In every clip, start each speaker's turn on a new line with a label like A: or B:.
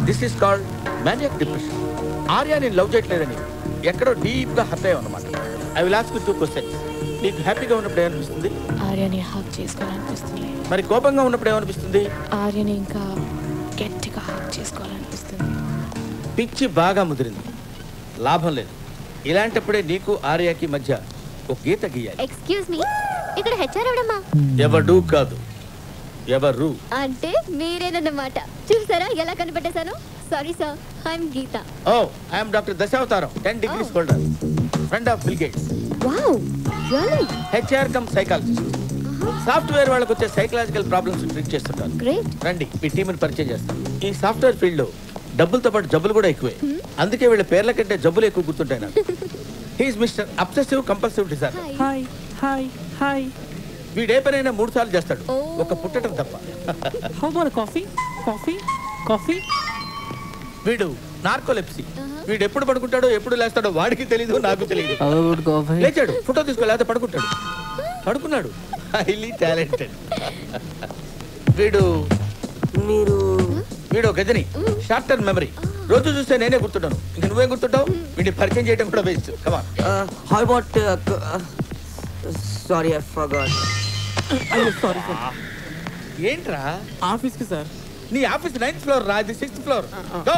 A: This is called manic depression Arya నేను love చేయట్లేదని ఎక్కడో డీప్ గా హర్ట్ అయ్యావు అనమాట I will ask two questions నీకు హ్యాపీగా ఉన్నప్పుడు ఏమనిపిస్తుంది
B: ఆర్యని హక్ చేసుకోవాలనిపిస్తుంది
A: మరి కోపంగా ఉన్నప్పుడు ఏమనిపిస్తుంది
B: ఆర్యని ఇంకా గట్టిగా హక్ చేసుకోవాలనిపిస్తుంది
A: పిచ్చి బాగా ముదిరింది లాభం లేదు ఇలాంటప్పుడే నీకు ఆర్యకి మధ్య ఒక గీత గీయాలి
C: ఎక్స్క్యూజ్ మీ ఇక్కడ హెచ్ఆర్ ఎవడమ్మా
A: ఎవడు కాదు ఎవరు
C: అంటే మీరేనన్నమాట చూసారా ఎలా కనిపెట్టేశాను sorry sir I'm Geetha
A: oh I'm doctor Dasavatharam ten degrees
C: Oh.
A: Holder friend of Bill Gates
C: wow really
A: HR cum psychologist software వాళ్ళకి వచ్చే సైకలాజికల్ ప్రాబ్లమ్స్ ట్రీట్ చేస్తుంటారు
C: గ్రేట్
A: రండి మీ టీంని పరిచయం చేస్తాం ఈ సాఫ్ట్వేర్ ఫీల్డ్ లో డబ్బులతో పాటు జబ్బులు కూడా ఎక్కువే అందుకే వీళ్ళ పేర్ల కంటే జబ్బులు ఎక్కువ గుర్తుంటాయి నాకు he's mister obsessive compulsive disorder
C: hi
B: hi hi hi
A: వీడు ఏ పనైనా మూడు సార్లు చేస్తాడు
C: Oh.
A: ఒక పుట్టడం తప్ప
B: how about coffee coffee coffee
A: వీడు నార్కోలెప్సీ వీడు ఎప్పుడు పడుకుంటాడో ఎప్పుడు లేస్తాడో వాడికి తెలియదు నాకు తెలియదు
B: హౌ అబౌట్ కాఫీ
A: లేచాడు ఫోటో తీసుకో లేకపోతే పడుకుంటాడు పడుకున్నాడు హైలీ టాలెంటెడ్ వీడు
D: మీరు
A: వీడు గజని షార్ట్ టర్మ్ మెమరీ రోజు చూస్తే నేనే గుర్తుంటాను ఇంక నువ్వేం గుర్తుంటావు వీడిని పరిచయం చేయడం కూడా వేస్ట్ కమా
D: how about sorry I forgot
B: అయ్యో సారీ సార్
A: ఏంట్రా
B: ఆఫీస్కి సార్
A: నీ ఆఫీస్ నైన్త్ ఫ్లోర్ రా ఇది సిక్స్త్ ఫ్లోర్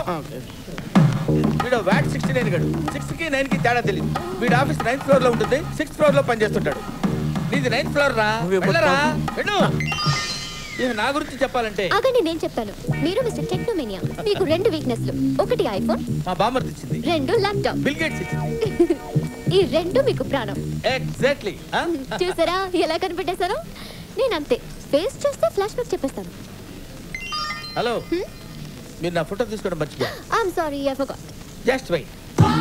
A: వీడు వ్యాట్ సిక్స్టీ నైన్ గడు సిక్స్ కి నైన్ కి తేడా తెలియదు వీడు ఆఫీస్ నైన్త్ ఫ్లోర్ లో ఉంటుంది సిక్స్త్ ఫ్లోర్ లో పనిచేస్తుంటాడు నీది నైన్త్ ఫ్లోర్ రా వెళ్ళరా వెళ్ళు ఇక నా గురించి చెప్పాలంటే
C: ఆగండి నేను చెప్తాను మీరు మిస్టర్ టెక్నోమేనియా మీకు రెండు వీక్నెస్లు ఒకటి ఐఫోన్
A: మా బామ్మర్ది ఇచ్చింది
C: రెండు ల్యాప్టాప్
A: బిల్ గేట్స్ ఇచ్చింది
C: ఈ రెండు మీకు ప్రాణం
A: ఎగ్జాక్ట్లీ
C: చూసారా ఎలా కనిపెట్టేశాను నేను అంతే ఫేస్ చేస్తే ఫ్లాష్ బ్యాక్ చెప్పేస్తాను
A: హలో మీరు నా ఫోటో తీసుకోవడం మర్చిపోయా
C: I'm sorry I forgot
A: just wait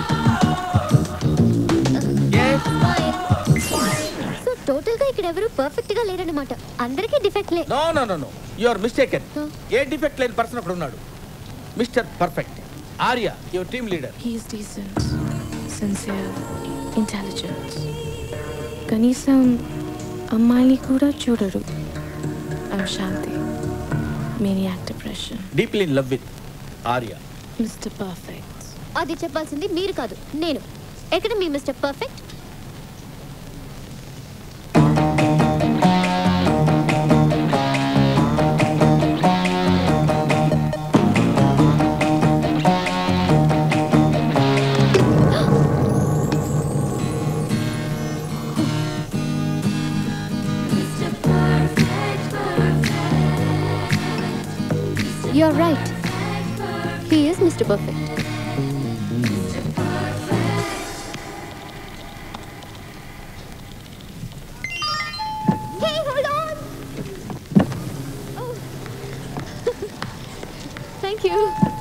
C: so total గా ఇక్కడ ఎవరు పర్ఫెక్ట్ గా లేరన్నమాట అందరికీ డిఫెక్ట్లే
A: no no no no you are mistaken
C: Huh?
A: ఏ డిఫెక్ట్ లేని పర్సన్ అక్కడ ఉన్నాడు mister perfect Arya your team leader
B: he's decent sincere intelligent కనీసం అమ్మాయిని కూడా చూడరు I'm Shanti maniac depression
A: deeply in love with Arya
B: mister perfect
C: అది చెప్పాల్సింది మీరు కాదు నేను ఎక్కడ మీ mister perfect You're right. He is Mr. Perfect. Hey, hold on. Oh. Thank you.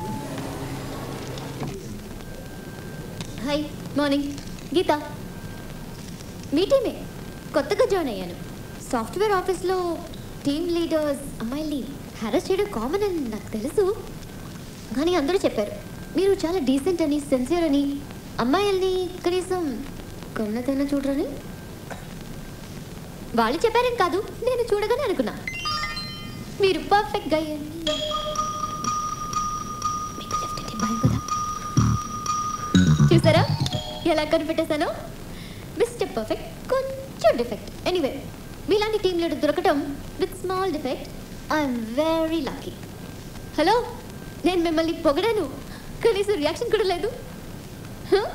C: Hi morning Geetha మీ టీమే కొత్తగా జాయిన్ అయ్యాను సాఫ్ట్వేర్ ఆఫీస్లో టీమ్ లీడర్స్ అమ్మాయిల్ని హ్యారస్ చేయడం కామన్ అని నాకు తెలుసు కానీ అందరూ చెప్పారు మీరు చాలా డీసెంట్ అని సిన్సియర్ అని అమ్మాయిల్ని కనీసం కన్నతైనా చూడరని వాళ్ళు చెప్పారని కాదు నేను చూడగానే అనుకున్నా మీరు పర్ఫెక్ట్ గా మీకు left అంటే భయం కదా చూసారా ఎలా కనిపెట్టేశాను మిస్టర్ పర్ఫెక్ట్ కొంచెం డిఫెక్ట్ ఎనీవే మీలాంటి టీం లీడర్ దొరకటం with small defect I'm very lucky hello నేను మిమ్మల్ని పొగడాను కనీసం రియాక్షన్ కూడా లేదు Huh?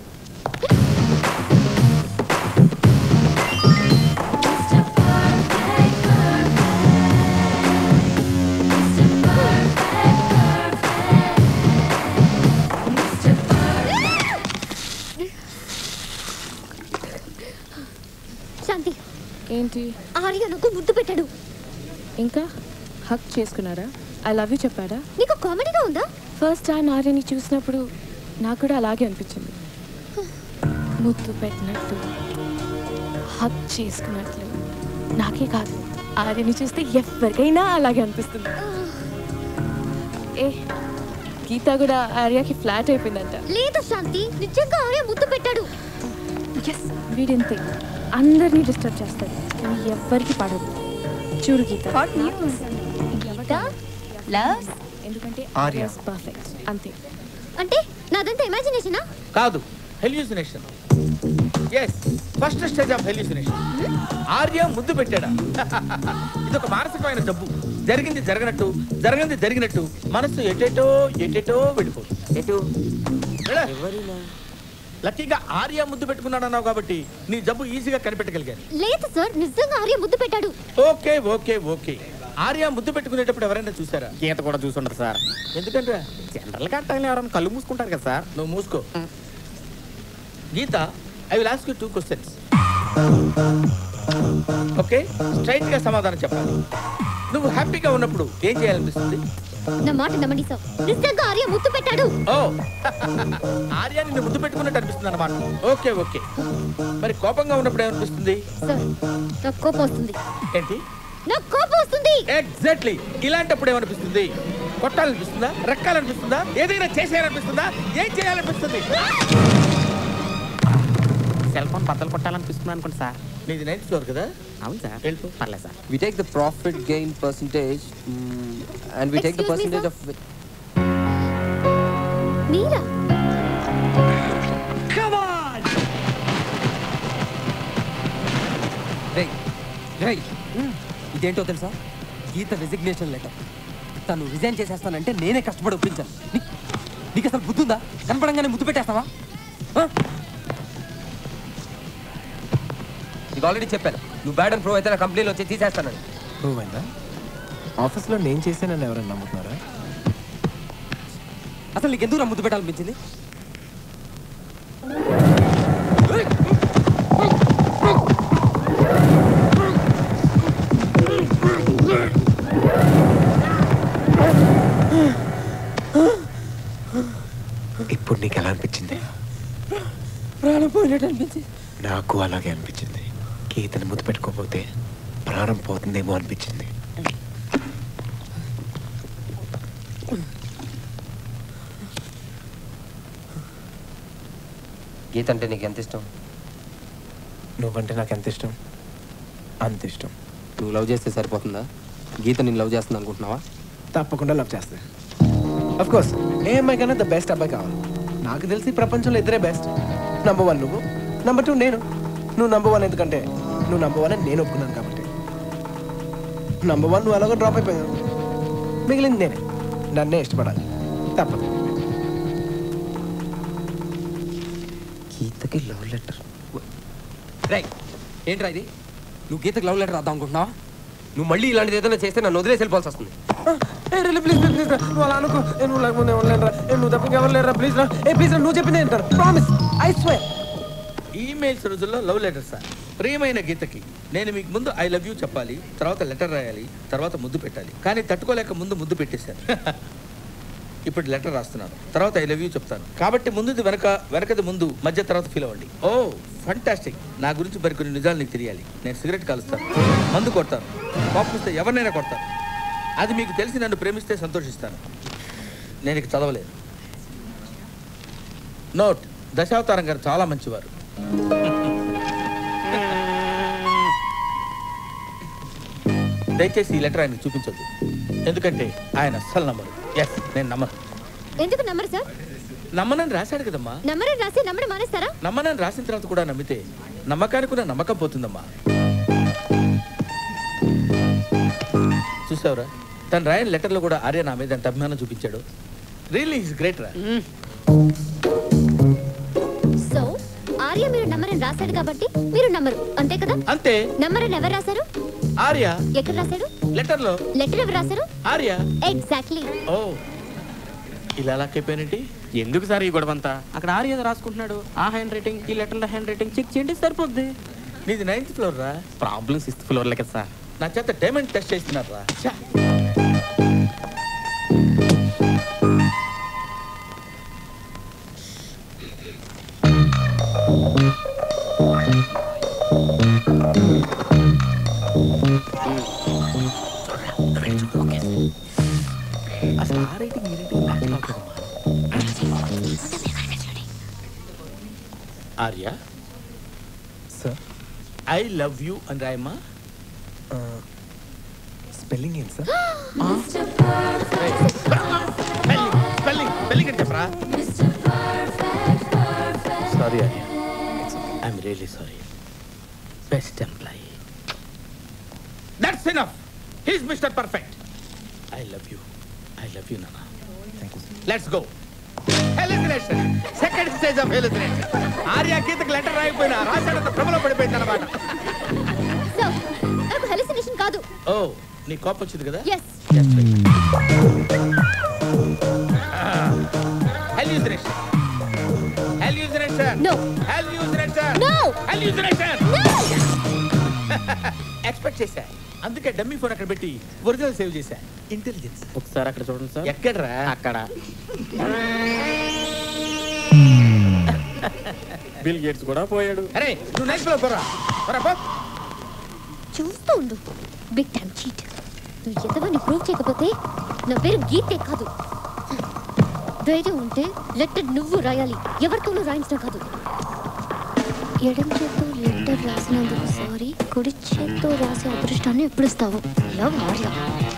C: శాంతి
B: ఏంటి
C: ఆర్య నాకు ముద్దు పెట్టాడు
B: ఇంకా హక్ చేసుకున్నారా ఐ లవ్ యూ చెప్పాడా
C: నీకు కామెడీగా ఉందా
B: ఫస్ట్ టైం ఆర్యని చూసినప్పుడు నాకు కూడా అలాగే అనిపించింది ముద్దు పెట్టినట్టు హక్ చేసుకున్నట్లు నాకే కాదు ఆర్యని చూస్తే ఎవరికైనా అలాగే అనిపిస్తుంది ఏ గీత కూడా ఆర్యకి ఫ్లాట్ అయిపోయిందంట
C: లేదు శాంతి నిజంగా ఆర్య ముద్దు పెట్టాడు
B: ఎస్ వీడింతే అందరినీ డిస్టర్బ్ చేస్తాడు కానీ ఎవ్వరికి పడదు చూడు గీత
C: గీత
E: Loves
B: ఎందుకంటే
E: ఆర్య.
B: పర్ఫెక్ట్ అంతే
C: అంటే నాదంతా ఇమాజినేషనా
A: కాదు hallucination yes first stage of hallucination Arya ముద్దు పెట్టాడా ఇది ఒక మానసికమైన జబ్బు జరిగింది జరగనట్టు జరగంది జరిగినట్టు మనసు ఎటేటో ఎటేటో వెళ్ళిపోతుంది
D: ఎటు
A: వెళ్ళ.
D: ఎవరినా
A: లక్కీగా ఆర్య ముద్దు పెట్టుకున్నాడన్నావు కాబట్టి నీ జబ్బు ఈజీగా కనిపెట్టగలిగాను
C: లేదు సార్ నిజంగా ఆర్య ముద్దు పెట్టాడు
A: ఓకే ఓకే ఓకే ఆర్య ముద్దు పెట్టుకునేటప్పుడు ఎవరైనా చూసారా
F: గీత కూడా చూసుంటారు సార్
A: ఎందుకంటే
F: జనరల్ గా అట్టయినా ఎవరైనా కళ్ళు మూసుకుంటారు కదా సార్
A: నువ్వు మూసుకో Geetha I will ask you two questions okay straight గా సమాధానం చెప్పాలి నువ్వు హ్యాపీగా ఉన్నప్పుడు ఏం చేయాలనిపిస్తుంది
C: నా మాట నమ్మండి సార్ నిజంగా ఆర్య ముద్దు పెట్టాడు
A: ఓ ఆర్య నిన్ను ముద్దు పెట్టుకున్నట్టు అనిపిస్తుంది అనమాట ఓకే ఓకే మరి కోపంగా ఉన్నప్పుడు ఏమనిపిస్తుంది
C: సార్ నాకు కోపం వస్తుంది
A: ఏంటి
C: నాకు కోపం వస్తుంది
A: ఎగ్జాక్ట్లీ ఇలాంటప్పుడు ఏమనిపిస్తుంది కొట్టాలనిపిస్తుందా రెక్కాలనిపిస్తుందా ఏదైనా చేసేయాలనిపిస్తుందా ఏం చేయాలనిపిస్తుంది
F: సెల్ ఫోన్ బద్దలు కొట్టాలనిపిస్తుంది అనుకోండి సార్
A: నీది నైన్త్ ఫ్లోర్ కదా
F: అవును సార్
A: వెళ్ళిపో.
F: పర్లేదు sir
G: We take the profit gain percentage mm, and we take the
C: Excuse me,
G: percentage
C: sir?
G: of.
C: మీరా
G: రేయ్ రేయ్ ఇదేంటో తెలుసా గీత రిజిగ్నేషన్ లెటర్ తను రిజైన్ చేసేస్తానంటే నేనే కష్టపడి ఒప్పించాను నీ- నీకు అసలు బుద్ధి ఉందా కనపడంగానే ముద్దు పెట్టేస్తావా ఆ? నీకు ఆల్రెడీ చెప్పాను నువ్వు బ్యాడ్ అండ్ ప్రో అయితే నా కంపెనీలో వచ్చి తీసేస్తానని
E: ప్రూవ్ అయిందా ఆఫీస్లో నేను చేశానని ఎవరైనా నమ్ముతున్నారా
G: అసలు నీకు ఎందుకు నా ముద్దు పెట్టాలనిపించింది
E: ఇప్పుడు నీకు ఎలా అనిపించింది
G: ప్రాణం పోయినట్టు అనిపించింది
E: నాకు అలాగే అనిపించింది గీతని ముద్దు పెట్టుకోకపోతే ప్రాణం పోతుందేమో అనిపించింది
G: గీత అంటే నీకు ఎంత ఇష్టం
E: నువ్వంటే నాకు ఎంత ఇష్టం అంత ఇష్టం
G: నువ్వు లవ్ చేస్తే సరిపోతుందా గీత నేను లవ్ చేస్తుంది అనుకుంటున్నావా
E: తప్పకుండా లవ్ చేస్తా అఫ్ కోర్స్ ఏ అమ్మాయి కన్నా ద బెస్ట్ అబ్బాయి కావాలి నాకు తెలిసి ప్రపంచంలో ఇద్దరే బెస్ట్ నంబర్ వన్ నువ్వు నంబర్ టూ నేను నువ్వు నంబర్ వన్ ఎందుకంటే నువ్వు నంబర్ వన్ అని నేను ఒప్పుకున్నాను కాబట్టి నంబర్ వన్ నువ్వు అలాగో డ్రాప్ అయిపోయావు మిగిలింది నేనే నన్నే ఇష్టపడాలి తప్పదు
G: గీతకి లవ్ లెటర్ రై ఏంట్రా ఇది నువ్వు గీతకి లవ్ లెటర్ రాద్దాం అనుకుంటున్నావా నువ్వు మళ్ళీ ఇలాంటిది ఏదైనా చేస్తే నన్ను వదిలేసి వెళ్ళిపోవాల్సి వస్తుంది
E: ఏ రిలీ ప్లీజ్ ప్లీజ్ ప్లీజ్ నువ్వు అలా అనుకో ఏ నువ్వు లేకపోతే ఎవరు లేరా ఏ నువ్వు తప్ప ఎవరు లేరా ప్లీజ్ రా ఏ ప్లీజ్ రా నువ్వు చెప్పింది ఏంటారు ప్రామిస్ ఐ స్వేర్
A: ఈమెయిల్స్ రోజుల్లో లవ్ లెటర్ సార్ ప్రియమైన గీతకి నేను మీకు ముందు ఐ లవ్ యూ చెప్పాలి తర్వాత లెటర్ రాయాలి తర్వాత ముద్దు పెట్టాలి కానీ తట్టుకోలేక ముందు ముద్దు పెట్టేశాను ఇప్పుడు లెటర్ రాస్తున్నాను తర్వాత ఐ లవ్ యూ చెప్తాను కాబట్టి ముందుది వెనక వెనకది ముందు మధ్య తర్వాత ఫీల్ అవ్వండి ఓ ఫంటాస్టిక్ నా గురించి మరికొన్ని నిజాలు నీకు తెలియాలి నేను సిగరెట్ కాలుస్తాను మందు కొడతాను కోపం వస్తే ఎవరినైనా కొడతాను అది మీకు తెలిసి నన్ను ప్రేమిస్తే సంతోషిస్తాను నేను ఇక చదవలేదు నోట్ దశావతారం గారు చాలా మంచివారు దయచేసి ఈ లెటర్ ఆయనకు చూపించొద్దు ఎందుకంటే ఆయన అస్సలు నమ్మరు ఎస్ నేను నమ్మను
C: ఎందుకు నమ్మరు సార్
A: నమ్మనని రాశాడు కదమ్మా
C: నమ్మరని రాసి నమ్మడం మానేస్తారా
A: నమ్మనని రాసిన తర్వాత కూడా నమ్మితే నమ్మకానికి కూడా నమ్మకం పోతుందమ్మా చూసావురా తను రాయని లెటర్లో కూడా ఆర్య నా మీద ఎంత అభిమానం చూపించాడు రియల్లీ ఈస్ గ్రేట్ రా
C: సో ఆర్య మీరు నమ్మరని రాశాడు కాబట్టి మీరు నమ్మరు అంతే కదా
A: అంతే
C: నమ్మరని ఎవరు రాశారు
A: ఆర్య
C: ఎక్కడ రాశాడు
A: లెటర్లో
C: లెటర్ ఎవరు రాశారు
A: ఆర్య
C: ఎగ్జాక్ట్లీ
A: ఓ ఇలా లాక్కైపోయినట్టు
F: ఎందుకు సార్ ఈ గొడవ అంతా అక్కడ ఆర్య ఏదో రాసుకుంటున్నాడు ఆ హ్యాండ్ రైటింగ్ ఈ లెటర్ హ్యాండ్ రైటింగ్ చెక్ చేయండి సరిపోద్ది
A: నీది నైన్త్ ఫ్లోర్ రా
F: ప్రాబ్లమ్ సిక్స్త్ ఫ్లోర్ కదా సార్
A: నా చేత డైమండ్ టెస్ట్ చేస్తున్నారు రా ఛా. అసలు ఆ రేటింగ్ ఈ రేటింగ్ మ్యాచ్ కాకూడదమ్మా. Arya
E: sir
A: I love you అని రాయమ్మా
E: స్పెల్లింగ్ ఏంటి sir
A: Right. Sorry Arya I'm really sorry best employee that's enough he's mister perfect I love you I love you నానా let's go hallucination second stage of hallucination Arya గీతకు letter రాయిపోయినా రాశాడంత భ్రమలో పడిపోయింది అనమాట
C: sir నాకు hallucination కాదు
A: ఓ నీ కోపం వచ్చింది కదా
C: yes
A: hallucination hallucination
C: No.
A: Hallucination
C: No.
A: Hallucination expect చేశా అందుకే డమ్మీ ఫోన్ అక్కడ పెట్టి ఒరిజినల్ సేవ్ చేశా ఇంటెలిజెన్స్
F: ఒకసారి అక్కడ చూడండి సార్
A: ఎక్కడ్రా
F: అక్కడ బిల్ గేట్స్ కూడా పోయాడు
A: అరే నువ్వు నెక్స్ట్ లో పోరా పోరా పో
C: చూస్తూ ఉండు బిగ్ టైమ్ చీట్ నువ్వు ఎంతమంది ప్రూవ్ చేయకపోతే నా పేరు గీతే కాదు ధైర్యం ఉంటే లెటర్ నువ్వు రాయాలి ఎవరితోనూ రాయించడం కాదు ఎడం చేత్తో లెటర్ రాసినందుకు సారీ కుడి చేత్తో రాసే అదృష్టాన్ని ఎప్పుడు ఇస్తావు లవ్ ఆర్య